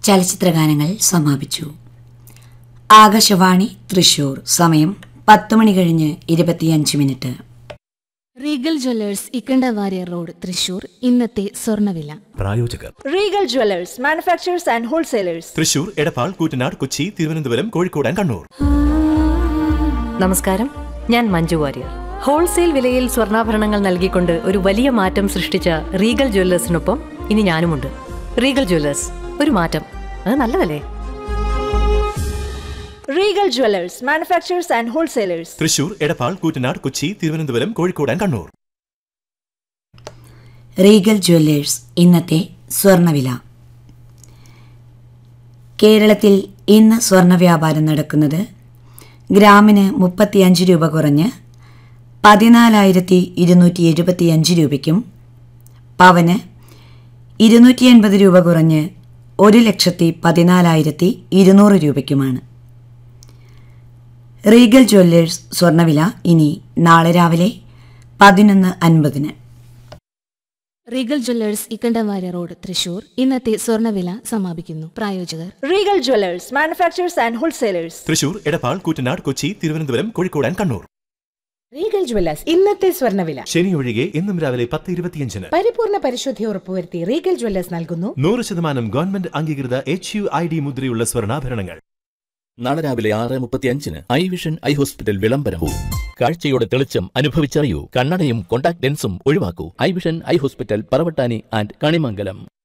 ചലച്ചിത്രഗാനങ്ങൾ സമാപിച്ചു ആകാശവാണി തൃശൂർ സമയം പത്ത് മണി കഴിഞ്ഞ് ഇരുപത്തിയഞ്ച് minute Regal jewellers Ikkanda Warrier road Thrissur ഇന്നത്തെ സ്വർണ്ണവില പ്രായോജകർ Regal jewellers manufacturers and wholesalers Thrissur Edappal Koottanad Kochi Thiruvananthapuram Kozhikode and Kannur നമസ്കാരം ഞാൻ മഞ്ജു വാര്യർ ഹോൾസെയിൽ വിലയിൽ സ്വർണ്ണാഭരണങ്ങൾ നൽകിക്കൊണ്ട് ഒരു വലിയ മാറ്റം സൃഷ്ടിച്ച റീഗൽ ജ്വല്ലേഴ്സിനൊപ്പം ഇനി ഞാനുമുണ്ട് റീഗൽ ജ്വല്ലേഴ്സ് ഒരു മാറ്റം അത് നല്ലതല്ലേ Regal jewellers manufacturers and wholesalers Thrissur Edappal Koottanad Kochi Thiruvananthapuram Kozhikode and Kannur Regal jewellers ഇന്നത്തെ സ്വർണ്ണവില കേരളത്തിൽ ഇന്ന് സ്വർണ്ണ വ്യാപാരം നടക്കുന്നത് ഗ്രാമിന് മുപ്പത്തിയഞ്ച് രൂപ കുറഞ്ഞ് പതിനാലായിരത്തി ഇരുന്നൂറ്റി എഴുപത്തിയഞ്ച് രൂപയ്ക്കും പവന് ഇരുന്നൂറ്റി എൺപത് രൂപ കുറഞ്ഞ് ഒരു ലക്ഷത്തി പതിനാലായിരത്തി ഇരുന്നൂറ് രൂപയ്ക്കുമാണ് റീഗൽ ജ്വല്ലേഴ്സ് സ്വർണ്ണവില ഇനി നാളെ രാവിലെ പതിനൊന്ന് അൻപതിന് Regal jewellers Ikkanda Warrier road Thrissur ഇന്നത്തെ സ്വർണ്ണവില സമാപിക്കുന്നു പ്രായോജകർ Regal jewellers manufacturers and wholesalers Thrissur Edappal Koottanad Kochi Thiruvananthapuram Kozhikode and Kannur Regal jewellers ഇന്നത്തെ സ്വർണ്ണവില ശനി ഒഴികെ ഇന്നും രാവിലെ പത്ത് ഇരുപത്തിയഞ്ചിന് പരിപൂർണ പരിശുദ്ധി ഉറപ്പുവരുത്തി റീഗൽ ജ്വല്ലേഴ്സ് നൽകുന്നു നൂറ് ശതമാനം ഗവൺമെന്റ് അംഗീകൃത എച്ച് യു ഐ ഡി മുദ്രയുള്ള സ്വർണ്ണാഭരണങ്ങൾ നാളെ രാവിലെ ആറ് മുപ്പത്തിയഞ്ചിന് ഐ വിഷൻ ഐ ഹോസ്പിറ്റൽ വിളംബരവും കാഴ്ചയുടെ തെളിച്ചം അനുഭവിച്ചറിയൂ കണ്ണടയും കോണ്ടാക്ട് ലെൻസും ഒഴിവാക്കൂ eye vision eye hospital Paravattani and Kanimangalam